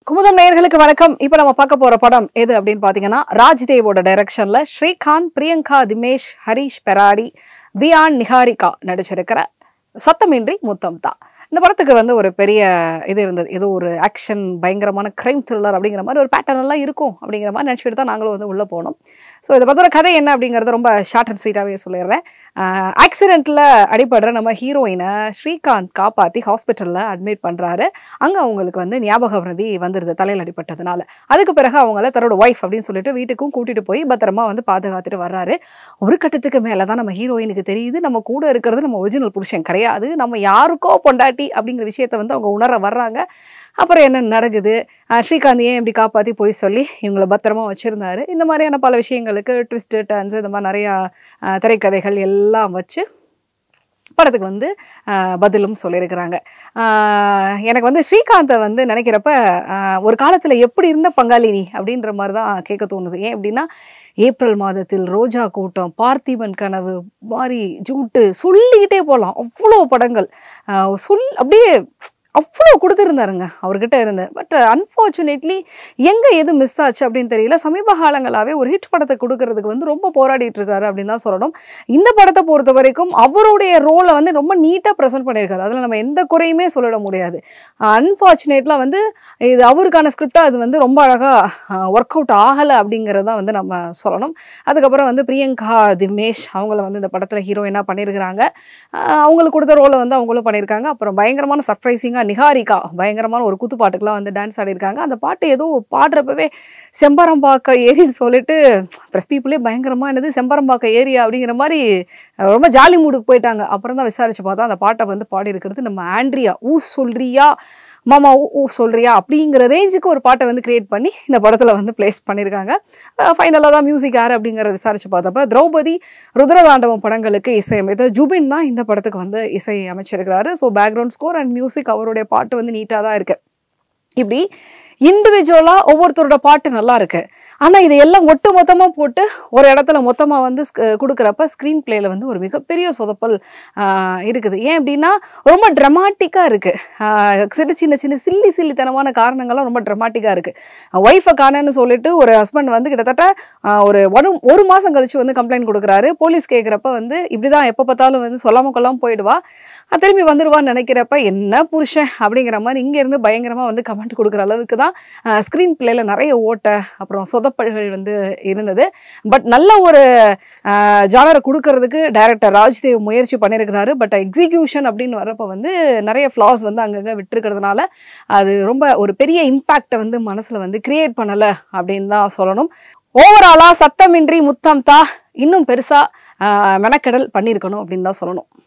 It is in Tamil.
குமுதம் நேயர்களுக்கு வணக்கம் இப்போ நம்ம பார்க்க போற படம் எது அப்படின்னு பாத்தீங்கன்னா ராஜ்தேவோட டைரக்ஷன்ல ஸ்ரீகாந்த் பிரியங்கா திமேஷ் ஹரிஷ் பெராடி வியான் நிஹாரிகா நடிச்சிருக்கிற சத்தமின்றி முத்தம் தா இந்த படத்துக்கு வந்து ஒரு பெரிய இது இருந்தது ஏதோ ஒரு ஆக்ஷன் பயங்கரமான கிரைம் த்ரில்லர் அப்படிங்கிற மாதிரி ஒரு பேட்டர்ன் எல்லாம் இருக்கும் அப்படிங்கிற மாதிரி நினச்சிட்டு தான் நாங்களும் வந்து உள்ளே போனோம் ஸோ இதை பற்றின கதை என்ன அப்படிங்கிறத ரொம்ப ஷார்ட் அண்ட் ஸ்வீட்டாகவே சொல்லிடுறேன் ஆக்சிடெண்ட்டில் அடிபடுற நம்ம ஹீரோயினை ஸ்ரீகாந்த் காப்பாற்றி ஹாஸ்பிட்டலில் அட்மிட் பண்ணுறாரு அங்கே அவங்களுக்கு வந்து ஞாபக விருதி வந்துடுது தலையில் அடிபட்டதுனால அதுக்கு பிறகு அவங்கள தன்னோட ஒய்ஃப் அப்படின்னு சொல்லிட்டு வீட்டுக்கும் கூட்டிகிட்டு போய் பத்திரமா வந்து பாதுகாத்துட்டு வர்றாரு ஒரு கட்டத்துக்கு மேலே தான் நம்ம ஹீரோயினுக்கு தெரியுது நம்ம கூட இருக்கிறது நம்ம ஒரிஜினல் புருஷன் கிடையாது நம்ம யாருக்கோ பொண்டாட்டி அப்படிங்கிற விஷயத்த வந்து அவங்க உணர வர்றாங்க அப்புறம் என்ன நடக்குது அஹ் ஸ்ரீகாந்த் ஏன் இப்படி காப்பாற்றி போய் சொல்லி இவங்கள பத்திரமா வச்சுருந்தாரு இந்த மாதிரியான பல விஷயங்களுக்கு ட்விஸ்ட்டு டர்ன்ஸ் இந்த மாதிரி நிறையா அஹ், திரைக்கதைகள் எல்லாம் வச்சு படத்துக்கு வந்து அஹ், பதிலும் சொல்லியிருக்கிறாங்க அஹ், எனக்கு வந்து ஸ்ரீகாந்தை வந்து நினைக்கிறப்ப அஹ், ஒரு காலத்தில் எப்படி இருந்த பங்காளி நீ அப்படின்ற மாதிரி தான் கேட்க தோணுது ஏன் அப்படின்னா ஏப்ரல் மாதத்தில் ரோஜா கூட்டம் பார்த்திபன் கனவு மாதிரி ஜூட்டு சொல்லிக்கிட்டே போகலாம் அவ்வளோ படங்கள் அஹ், சொல் அப்படியே அவ்வளோ கொடுத்துருந்தாருங்க அவர்கிட்ட இருந்து பட் அன்ஃபார்ச்சுனேட்லி எங்கே எது மிஸ் ஆச்சு அப்படின்னு தெரியல சமீப காலங்களாகவே ஒரு ஹிட் படத்தை கொடுக்கறதுக்கு வந்து ரொம்ப போராடிட்டு இருக்காரு அப்படின்னு தான் சொல்லணும் இந்த படத்தை பொறுத்த வரைக்கும் அவருடைய ரோலை வந்து ரொம்ப நீட்டாக ப்ரெசென்ட் பண்ணியிருக்காரு அதில் நம்ம எந்த குறையுமே சொல்லிட முடியாது அன்ஃபார்ச்சுனேட்லாம் வந்து இது அவருக்கான ஸ்கிரிப்டாக அது வந்து ரொம்ப அழகாக ஒர்க் அவுட் ஆகலை அப்படிங்கிறத வந்து நம்ம சொல்லணும் அதுக்கப்புறம் வந்து பிரியங்கா திமேஷ் அவங்கள வந்து இந்த படத்தில் ஹீரோயினாக பண்ணியிருக்கிறாங்க ஆஹ் அவங்களுக்கு கொடுத்த ரோலை வந்து அவங்களும் பண்ணியிருக்காங்க அப்புறம் பயங்கரமான சர்ப்ரைசிங்காக நிகாரிகா பயங்கரமான ஒரு குத்துப்பாட்டுக்கெலாம் வந்து டான்ஸ் ஆடிருக்காங்க அந்த பாட்டு ஏதோ பாடுறப்பவே செம்பரம்பாக்க ஏரின்னு சொல்லிட்டு ப்ரெஸ் பீப்புளே பயங்கரமாக என்னது செம்பரம்பாக்க ஏரியா அப்படிங்கிற மாதிரி அஹ் ரொம்ப ஜாலி மூடுக்கு போயிட்டாங்க அப்புறம் தான் விசாரிச்சு பார்த்தா அந்த பாட்டை வந்து பாடியிருக்கிறது நம்ம ஆண்ட்ரியா ஊ சொல்றியா மாமா ஊ ஊ சொல்றியா அப்படிங்கிற ரேஞ்சுக்கு ஒரு பாட்டை வந்து கிரியேட் பண்ணி இந்த படத்தில் வந்து ப்ளேஸ் பண்ணியிருக்காங்க ஃபைனலாக தான் மியூசிக் யார் அப்படிங்கிறத விசாரிச்சு பார்த்தப்ப திரௌபதி ருத்ரதாண்டவம் படங்களுக்கு இசையமைத்த ஜுபின் தான் இந்த படத்துக்கு வந்து இசை அமைச்சிருக்கிறாரு so background score and music அவருடைய பாட்டு வந்து நீட்டாக தான் இருக்கு இப்படி இண்டிவிஜுவலாக ஒவ்வொருத்தரோட பாட்டு நல்லா இருக்கு ஆனால் இது எல்லாம் ஒட்டு மொத்தமாக போட்டு ஒரு இடத்துல மொத்தமாக வந்து ஸ்க- கொடுக்குறப்ப ஸ்க்ரீன் பிளேல வந்து ஒரு மிகப்பெரிய சொதப்பல் ஆஹ், இருக்குது ஏன் அப்படின்னா ரொம்ப ட்ரமாட்டிக்காக இருக்குது சின்ன சின்ன சின்ன சில்லி சில்லித்தனமான காரணங்கள்லாம் ரொம்ப ட்ரமாட்டிக்காக இருக்குது ஒய்ஃபை காணன்னு சொல்லிட்டு ஒரு ஹஸ்பண்ட் வந்து கிட்டத்தட்ட ஆஹ், ஒரு ஒரு ஒரு மாதம் கழிச்சு வந்து கம்ப்ளைண்ட் கொடுக்குறாரு போலீஸ் கேட்குறப்ப வந்து இப்படி தான் எப்போ பார்த்தாலும் வந்து சொல்லாமல் கொள்ளாமல் போயிடுவா அஹ் திரும்பி வந்துடுவான்னு நினைக்கிறப்ப என்ன புருஷன் அப்படிங்கிற மாதிரி இங்கேருந்து பயங்கரமாக வந்து கமெண்ட் கொடுக்குற அளவுக்கு தான் ஸ்க்ரீன் பிளேல நிறைய ஓட்ட அப்புறம் சொதப்பல்கள் வந்து இருந்தது பட் நல்ல ஒரு ஜானரை கொடுக்கறதுக்கு டைரக்டர் ராஜ்தேவ் முயற்சி பண்ணியிருக்கிறாரு பட் எக்ஸிக்யூஷன் அப்படின்னு வரப்போ வந்து நிறைய ஃப்ளாஸ் வந்து அங்கங்கே விட்டுருக்கிறதுனால அது ரொம்ப ஒரு பெரிய இம்பேக்டை வந்து மனசில் வந்து கிரியேட் பண்ணலை அப்படின்னு தான் சொல்லணும் ஓவராலாக சத்தமின்றி முத்தம் தா இன்னும் பெருசாக மெனக்கெடல் பண்ணியிருக்கணும் அப்படின்னு தான் சொல்லணும்